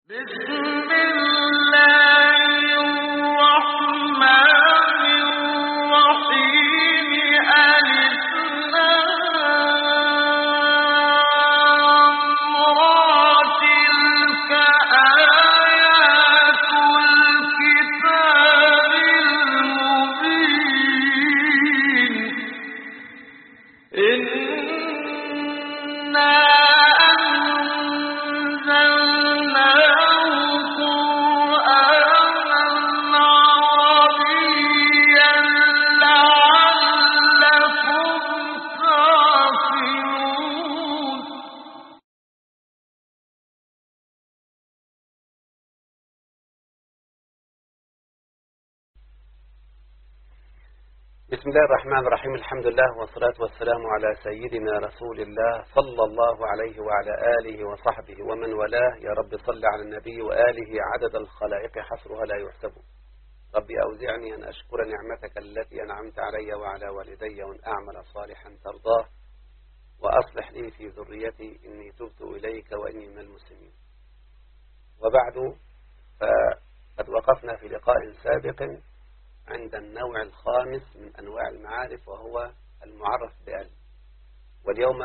بسم الله الرحمن الرحيم ألف لام را تلك آيات الكتاب المبين إنا أنزلناه قرآنا عربيا لعلكم تعقلون بسم الله الرحمن الرحيم الحمد لله والصلاة والسلام على سيدنا رسول الله صلى الله عليه وعلى آله وصحبه ومن والاه يا رب صل على النبي وآله عدد الخلائق حصرها لا يحسب ربي أوزعني أن أشكر نعمتك التي أنعمت علي وعلى والدي وأن أعمل صالحا ترضاه وأصلح لي في ذريتي إني تبت إليك وإني من المسلمين وبعد فقد وقفنا في لقاء سابق عند النوع الخامس من أنواع المعارف وهو المعرف بأل واليوم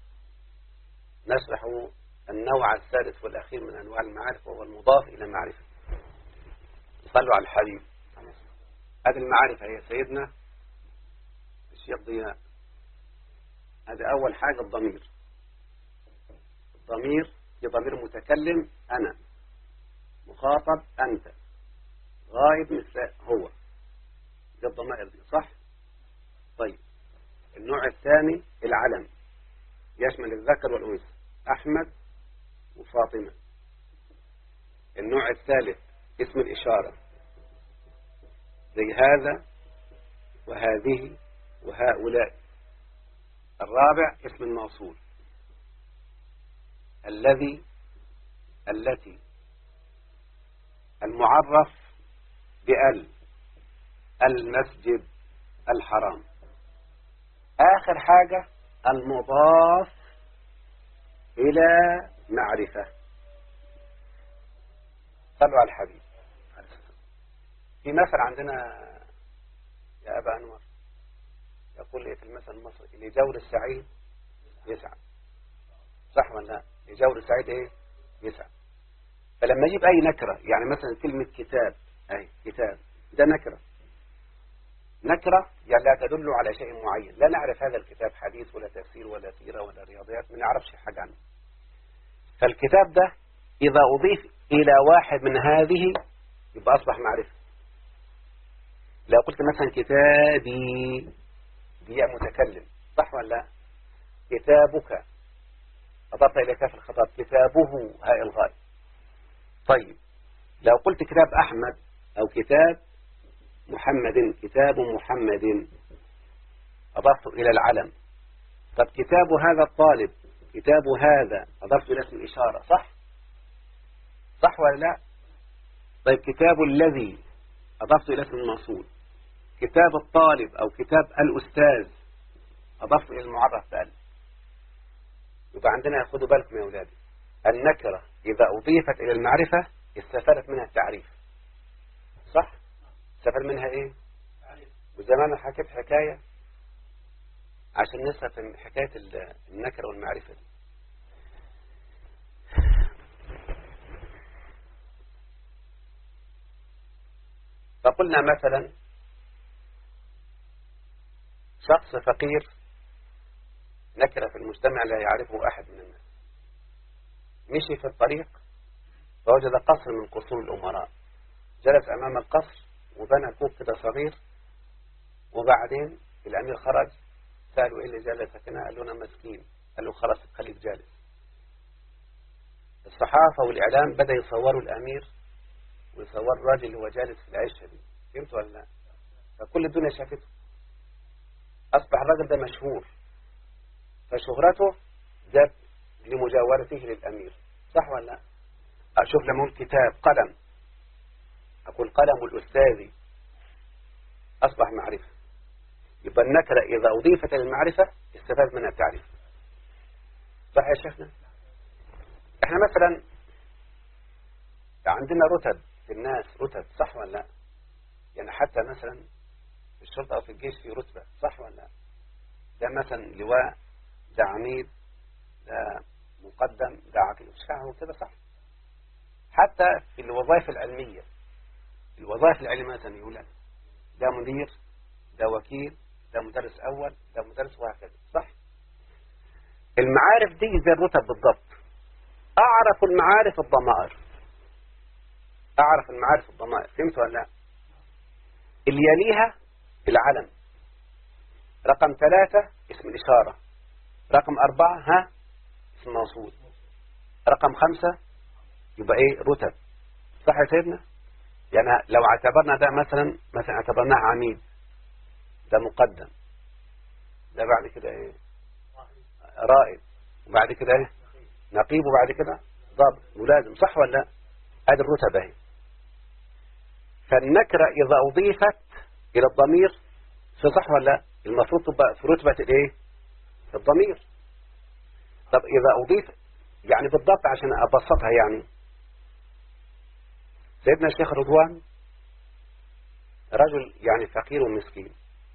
نشرح النوع الثالث والأخير من أنواع المعارف وهو المضاف إلى معرفة صلوا على الحبيب هذه المعارف هي سيدنا الشيخ ضياء هذا أول حاجة الضمير الضمير في ضمير متكلم أنا مخاطب أنت غائب مثل هو ده الضمائر دي صح طيب النوع الثاني العلم يشمل الذكر والأنثى أحمد وفاطمة النوع الثالث اسم الإشارة زي هذا وهذه وهؤلاء الرابع اسم الموصول الذي التي المعرف بأل المسجد الحرام آخر حاجة المضاف إلى معرفة صلوا على الحبيب في مثل عندنا يا أبا أنور يقول إيه في المثل المصري لجور السعيد يسعد صح ولا لا لجور السعيد إيه يسعد فلما يجيب أي نكرة يعني مثلا كلمة كتاب أي كتاب ده نكرة نكرة يعني لا تدل على شيء معين لا نعرف هذا الكتاب حديث ولا تفسير ولا سيرة ولا رياضيات ما نعرفش حاجة عنه فالكتاب ده إذا أضيف إلى واحد من هذه يبقى أصبح معرفة لو قلت مثلا كتابي دي متكلم صح ولا لا كتابك أضفت إلى كاف الخطاب كتابه هاء الغاية طيب لو قلت كتاب أحمد أو كتاب محمد كتاب محمد أضفت إلى العلم طب كتاب هذا الطالب كتاب هذا أضفت إلى اسم الإشارة صح صح ولا لا طيب كتاب الذي أضفت إلى اسم الموصول كتاب الطالب أو كتاب الأستاذ أضفت إلى المعرف بأل يبقى عندنا خدوا بالكم يا أولادي النكرة إذا أضيفت إلى المعرفة استفادت منها التعريف صح استفاد منها ايه وزمان حكيت حكاية عشان نفهم حكاية النكرة والمعرفة دي فقلنا مثلا شخص فقير نكرة في المجتمع لا يعرفه أحد من الناس مشي في الطريق فوجد قصر من قصور الأمراء جلس أمام القصر وبنى كوب كده صغير وبعدين الأمير خرج سألوا إيه اللي جلسك هنا قال له أنا مسكين قال له خلاص خليك جالس الصحافة والإعلام بدأ يصوروا الأمير ويصور الراجل اللي هو جالس في العيشة دي فهمت ولا لا فكل الدنيا شافته أصبح الراجل ده مشهور فشهرته جت لمجاورته للأمير صح ولا لا أشوف لما أقول كتاب قلم أقول قلم الأستاذ أصبح معرفة يبقى النكرة إذا أضيفت للمعرفة استفاد منها التعريف صح يا شيخنا احنا مثلا عندنا رتب في الناس رتب صح ولا لا يعني حتى مثلا في الشرطة أو في الجيش في رتبة صح ولا لا ده مثلا لواء ده عميد ده مقدم ده عقيد مش فاهم كده صح حتى في الوظائف العلمية الوظائف العلمية مثلا يقول لك ده مدير ده وكيل ده مدرس أول ده مدرس وهكذا صح المعارف دي زي الرتب بالضبط أعرف المعارف الضمائر أعرف المعارف الضمائر فهمت ولا لا اللي يليها العلم رقم ثلاثة اسم الإشارة رقم أربعة ها اسم موصول رقم خمسة يبقى إيه رتب صح يا سيدنا يعني لو اعتبرنا ده مثلا مثلا اعتبرناه عميد ده مقدم ده بعد كده ايه رائد وبعد كده ايه نقيب وبعد كده ضابط ملازم صح ولا لا ادي الرتب اهي فالنكره اذا اضيفت الى الضمير صح ولا لا المفروض تبقى في رتبه الايه الضمير طب اذا اضيف يعني بالضبط عشان ابسطها يعني سيدنا الشيخ رضوان رجل يعني فقير ومسكين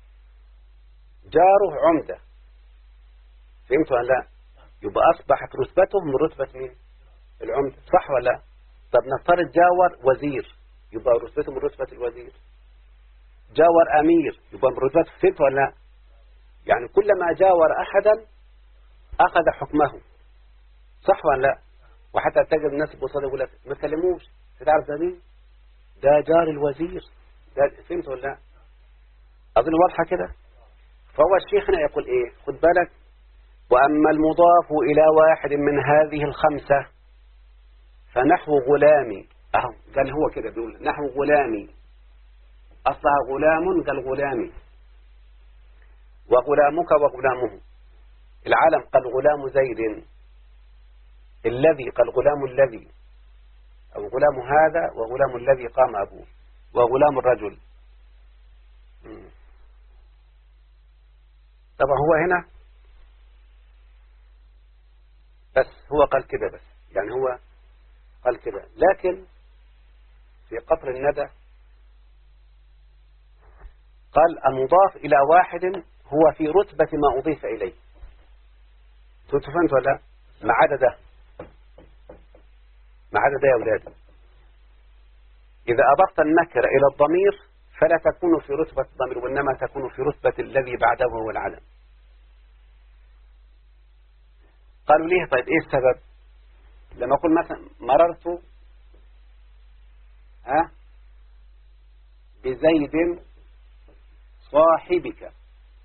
جاره عمدة فهمت ولا لا يبقى أصبحت رتبته من رتبة مين العمدة صح ولا لا طب نفترض جاور وزير يبقى رتبته من رتبة الوزير جاور أمير يبقى من رتبة فهمت ولا لا يعني كلما جاور أحدا أخذ حكمه صح ولا لا وحتى تجد الناس بصدق يقول لك ما تكلموش تعرف ده مين ده جار الوزير ده فهمت ولا لا أظن واضحة كده فهو الشيخ هنا يقول إيه خد بالك وأما المضاف إلى واحد من هذه الخمسة فنحو غلامي أهو قال هو كده بيقول نحو غلامي أصلها غلام قال غلامي وغلامك وغلامه العالم قال غلام زيد الذي قال غلام الذي أو غلام هذا وغلام الذي قام أبوه وغلام الرجل طبعا هو هنا بس هو قال كده بس يعني هو قال كده لكن في قطر الندى قال المضاف إلى واحد هو في رتبة ما أضيف إليه فهمت ولا ما عدا ده ما عدا ده يا أولادي إذا أضفت النكرة إلى الضمير فلا تكون في رتبة الضمير وإنما تكون في رتبة الذي بعده هو العلم قالوا ليه طيب إيه السبب لما أقول مثلا مررت ها بزيد صاحبك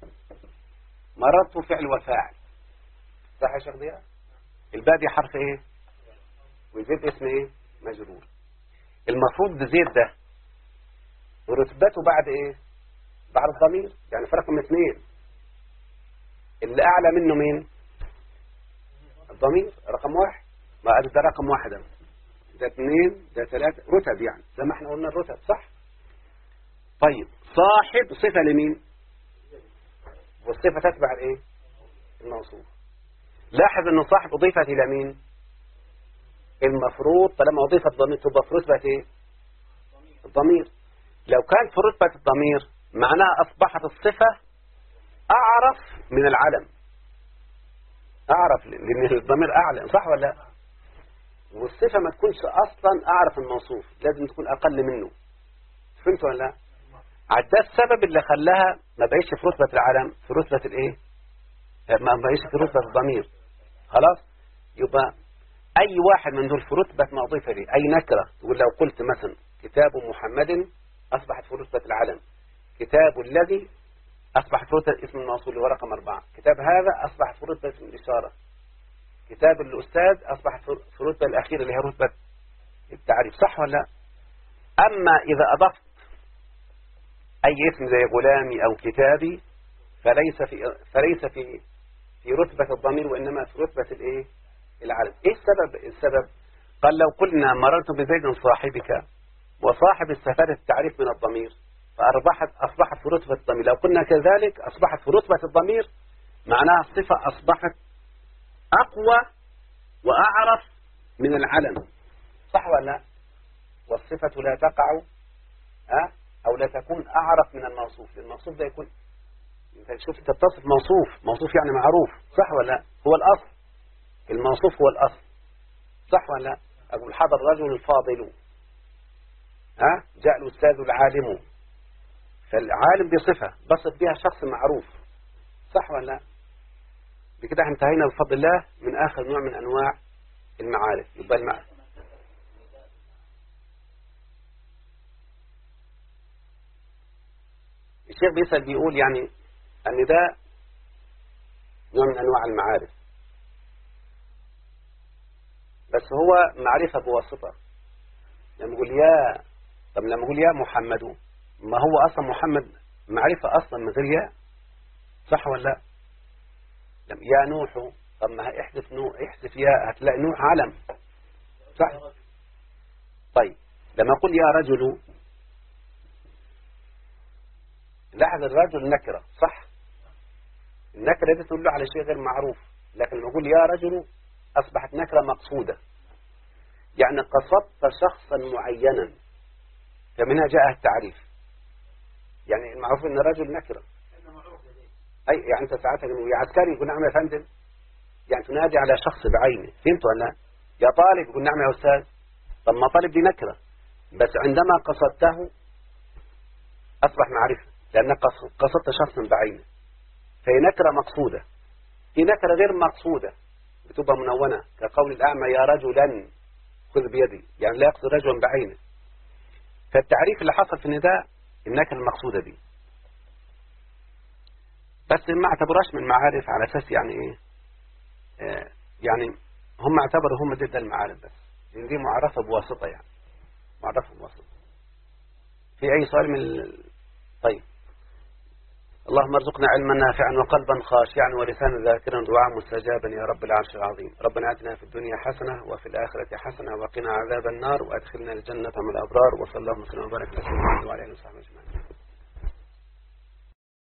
مررت فعل وفاعل صح يا شيخ ضياء الباء دي حرف ايه وزيد اسم ايه مجرور المفروض بزيد ده ورتبته بعد ايه بعد الضمير يعني في رقم اثنين اللي اعلى منه مين الضمير رقم واحد ما قال ده رقم واحد أنا. ده اثنين ده ثلاثة رتب يعني زي ما احنا قلنا الرتب صح طيب صاحب صفة لمين والصفة تتبع الايه الموصوف لاحظ ان صاحب اضيفت الى مين المفروض طالما اضيفت الضمير تبقى في رتبة ايه الضمير لو كان في رتبة الضمير معناها اصبحت الصفة اعرف من العلم اعرف لان الضمير اعلى صح ولا لا والصفة ما تكونش اصلا اعرف الموصوف لازم تكون اقل منه فهمت ولا لا ده السبب اللي خلاها ما بقيش في رتبة العلم في رتبة الايه ما بقيش في رتبة الضمير خلاص يبقى اي واحد من دول في رتبة ما اضيف لي اي نكرة تقول لو قلت مثلا كتاب محمد اصبحت في رتبة العلم كتاب الذي اصبحت في رتبة اسم الموصول اللي هو رقم اربعة كتاب هذا اصبحت في رتبة اسم الاشارة كتاب الاستاذ اصبحت في الرتبة الاخيرة اللي هي رتبة التعريف صح ولا لا اما اذا اضفت أي اسم زي غلامي أو كتابي فليس في فليس في في رتبة الضمير وإنما في رتبة الإيه؟ العلم. إيه السبب؟ السبب قال لو قلنا مررت بزيد صاحبك وصاحب استفاد التعريف من الضمير فأصبحت أصبحت في رتبة الضمير لو قلنا كذلك أصبحت في رتبة الضمير معناها الصفة أصبحت أقوى وأعرف من العلم صح ولا لا؟ والصفة لا تقع ها أو لا تكون أعرف من الموصوف الموصوف ده يكون انت شوف تتصف موصوف موصوف يعني معروف صح ولا لا هو الأصل الموصوف هو الأصل صح ولا لا أقول حضر الرجل الفاضل ها جاء الأستاذ العالم فالعالم بصفة بصف بها شخص معروف صح ولا لا بكده انتهينا بفضل الله من آخر نوع من أنواع المعارف يبقى المعارف الشيخ بيسأل بيقول يعني أن ده نوع من أنواع المعارف بس هو معرفة بواسطة لما يقول يا طب لما يقول يا محمد ما هو أصلا محمد معرفة أصلا من غير يا صح ولا لا لم يا نوح طب ما احذف نوح احذف يا هتلاقي نوح علم صح طيب لما أقول يا رجل لاحظ الرجل نكرة صح النكرة دي تدل على شيء غير معروف لكن لما أقول يا رجل أصبحت نكرة مقصودة يعني قصدت شخصا معينا فمنها جاء التعريف يعني المعروف ان الرجل نكرة أي يعني أنت ساعتها يا عسكري يقول نعم يا فندم يعني تنادي على شخص بعينه فهمت ولا لا يا طالب يقول نعم يا أستاذ طب ما طالب دي نكرة بس عندما قصدته أصبح معرفة لأنك قصدت شخصا بعينه فهي نكرة مقصودة في نكرة غير مقصودة بتبقى منونة كقول الأعمى يا رجلا خذ بيدي يعني لا يقصد رجلا بعينه فالتعريف اللي حصل في النداء النكرة المقصودة دي بس ما اعتبرهاش من معارف على أساس يعني إيه آه يعني هم اعتبروا هم ضد المعارف بس لأن دي معرفة بواسطة يعني معرفة بواسطة في أي سؤال من ال... طيب اللهم ارزقنا علما نافعا وقلبا خاشعا ولسانا ذاكرا دعاء مستجابا يا رب العرش العظيم ربنا اتنا في الدنيا حسنة وفي الآخرة حسنة وقنا عذاب النار وأدخلنا الجنة من الأبرار وصلى الله وسلم وبارك على سيدنا محمد وعلى آله وصحبه أجمعين